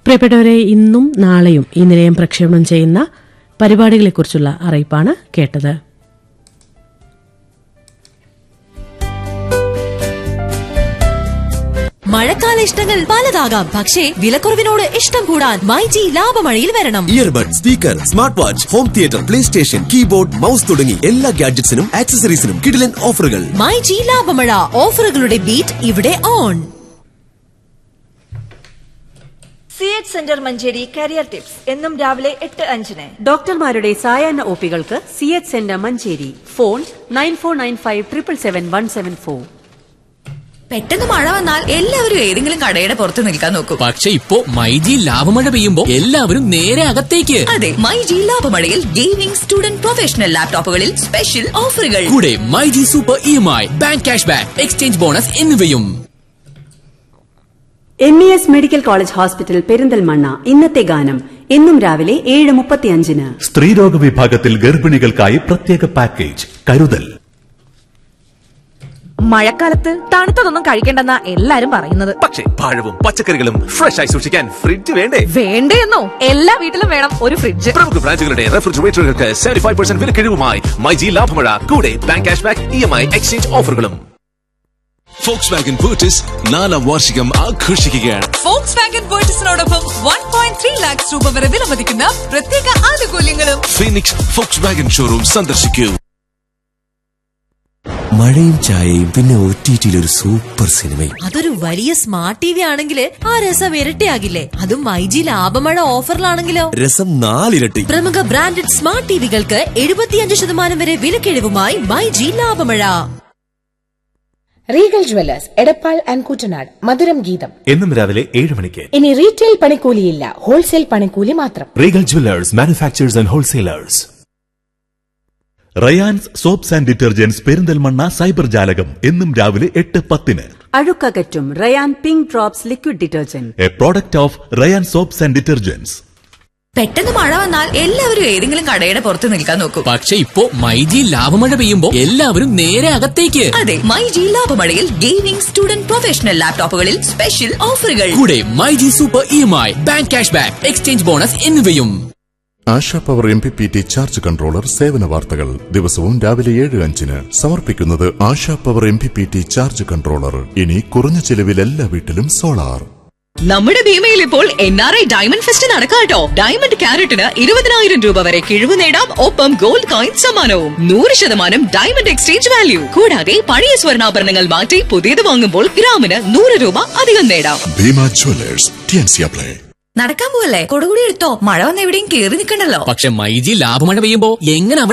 പ്രിയപ്പെട്ടവരെ ഇന്നും നാളെയും ഈ നിലയം പ്രക്ഷേപണം ചെയ്യുന്ന പരിപാടികളെക്കുറിച്ചുള്ള അറിയിപ്പാണ് കേട്ടത് മഴക്കാല ഇഷ്ടങ്ങൾ പലതാകാം പക്ഷേ വിലക്കുറവിനോട് ഇഷ്ടം കൂടാൻ മൈജി ലാഭമഴയിൽ വരണം earbud speaker smart watch home theatre play station keyboard mouse തുടങ്ങി എല്ലാ ഗാഡ്ജറ്റ്സിനും ആക്സസറീസിനും കിടിലൻ ഓഫറുകൾ മൈജി ലാഭമഴ ഓഫറുകളുടെ ബീറ്റ് ഇവിടെ on C H centre Manjeri career tips എന്നും രാവിലെ എട്ട് അഞ്ചിന് ഡോക്ടർമാരുടെ സായാഹ്ന ഒപികൾക്ക് C H centre Manjeri phone nine four nine five triple seven one seven four പെട്ടെന്ന് മഴ വന്നാൽ എല്ലാവരും ഏതെങ്കിലും കടയുടെ പുറത്ത് നിൽക്കാൻ നോക്കും പക്ഷെ ഇപ്പോ മൈജി ലാഭമഴ പെയ്യുമ്പോ എല്ലാവരും നേരെ അകത്തേക്ക് അതെ മൈ ജി ലാഭമഴയിൽ ഗെയിമിംഗ് സ്റ്റുഡന്റ് പ്രൊഫഷണൽ ലാപ്ടോപ്പുകളിൽ സ്പെഷ്യൽ ഓഫറുകൾ കൂടെ myG super E M I bank cash back exchange bonus എന്നിവയും M E S medical college hospital Perinthalmanna ഇന്നത്തെ ഗാനം എന്നും രാവിലെ ഏഴ് മുപ്പത്തിയഞ്ചിന് സ്ത്രീരോഗ വിഭാഗത്തിൽ ഗർഭിണികൾക്കായി പ്രത്യേക പാക്കേജ് കരുതൽ മഴക്കാലത്ത് തണുത്തതൊന്നും കഴിക്കണ്ടെന്നാ എല്ലാരും പറയുന്നത് പക്ഷേ പഴവും പച്ചക്കറികളും ഫ്രഷ് ആയി സൂക്ഷിക്കാൻ ഫ്രിഡ്ജ് വേണ്ടേ വേണ്ടേന്നോ എല്ലാ വീട്ടിലും വേണം ഒരു ഫ്രിഡ്ജ് പ്രമുഖ ബ്രാൻഡുകളുടെ റെഫ്രിജറേറ്ററുകൾക്ക് സെവന്റി ഫൈവ് പെർസെന്റ് വിലക്കിഴിവുമായി മൈജി ലാഭമഴ കൂടെ bank cash back E M I exchange ഓഫറുകളും ഫോക്സ് വാഗൻ പൂർട്ടിസ് നാലാം വാർഷികം ആഘോഷിക്കുകയാണ് ഫോക്സ് വാഗൻ പേർച്ചസിനോടൊപ്പം വൺ പോയിന്റ് ത്രീ ലാക്സ് രൂപ വരെ വിലമതിക്കുന്ന പ്രത്യേക ആനുകൂല്യങ്ങളും ഫീനിക്സ് ഫോക്സ് വാഗൻ ഷോറൂം സന്ദർശിക്കൂ മഴയും ചായയും പിന്നെ ഒ ടി ഒരു സൂപ്പർ സിനിമയും അതൊരു വലിയ സ്മാർട്ട് ടി വി ആണെങ്കിൽ ആ രസം ഇരട്ടിയാകില്ലേ അതും മൈജി ലാഭമഴ ഓഫറിലാണെങ്കിലോ രസം നാലിരട്ടി പ്രമുഖ ബ്രാൻഡഡ് സ്മാർട്ട് ടിവികൾക്ക് എഴുപത്തിയഞ്ച് ശതമാനം വരെ വിലക്കിഴിവുമായി മൈജി ലാഭമഴ Regal Jewellers Edappal and Kuttanad മധുരം ഗീതം എന്നും രാവിലെ ഏഴ് മണിക്ക് ഇനി റീറ്റെയിൽ പണിക്കൂലിയില്ല ഹോൾസെയിൽ പണിക്കൂലി മാത്രം Regal Jewellers manufacturers and wholesalers Rayan's soaps and detergents Perinthalmanna cyber ജാലകം എന്നും രാവിലെ എട്ട് പത്തിന് അഴുക്കകറ്റും Rayan pink drops liquid detergent a product of Rayan soaps and detergents പെട്ടെന്ന് മഴ വന്നാൽ എല്ലാവരും ഏതെങ്കിലും കടയുടെ പുറത്ത് നിൽക്കാൻ നോക്കും പക്ഷെ ഇപ്പോ മൈജി ലാഭമഴ പെയ്യുമ്പോ എല്ലാവരും നേരെ അകത്തേക്ക് അതെ മൈ ജി ലാഭമഴയിൽ ഗെയിമിംഗ് സ്റ്റുഡന്റ് പ്രൊഫഷണൽ ലാപ്ടോപ്പുകളിൽ സ്പെഷ്യൽ ഓഫറുകൾ കൂടെ myG super E M I bank cash back exchange bonus എന്നിവയും Asha power M P P T charge controller സേവന വാർത്തകൾ ദിവസവും രാവിലെ ഏഴ് അഞ്ചിന് സമർപ്പിക്കുന്നത് Asha power M P P T charge controller ഇനി കുറഞ്ഞ ചെലവിൽ എല്ലാ വീട്ടിലും സോളാർ നമ്മുടെ ഭീമയിൽ ഇപ്പോൾ N R I diamond fest നടക്കാട്ടോ ഡയമണ്ട് ക്യാരറ്റിന് ഇരുപതിനായിരം രൂപ വരെ കിഴിവ് നേടാം ഒപ്പം ഗോൾഡ് കോയിൻ സമ്മാനവും നൂറ് ശതമാനം ഡയമണ്ട് എക്സ്ചേഞ്ച് വാല്യൂ കൂടാതെ പഴയ സ്വർണ്ണാഭരണങ്ങൾ മാറ്റി പുതിയത് വാങ്ങുമ്പോൾ ഗ്രാമിന് നൂറ് രൂപ അധികം നേടാം Bhima jewellers T N C apply നടക്കാൻ പോവല്ലേ കൊടുകൂടി എടുത്തോ മഴ വന്ന് എവിടെയും കേറി നിൽക്കണ്ടല്ലോ പക്ഷെ മൈജി ലാഭമഴ പെയ്യുമ്പോ എങ്ങനെ അവിടെ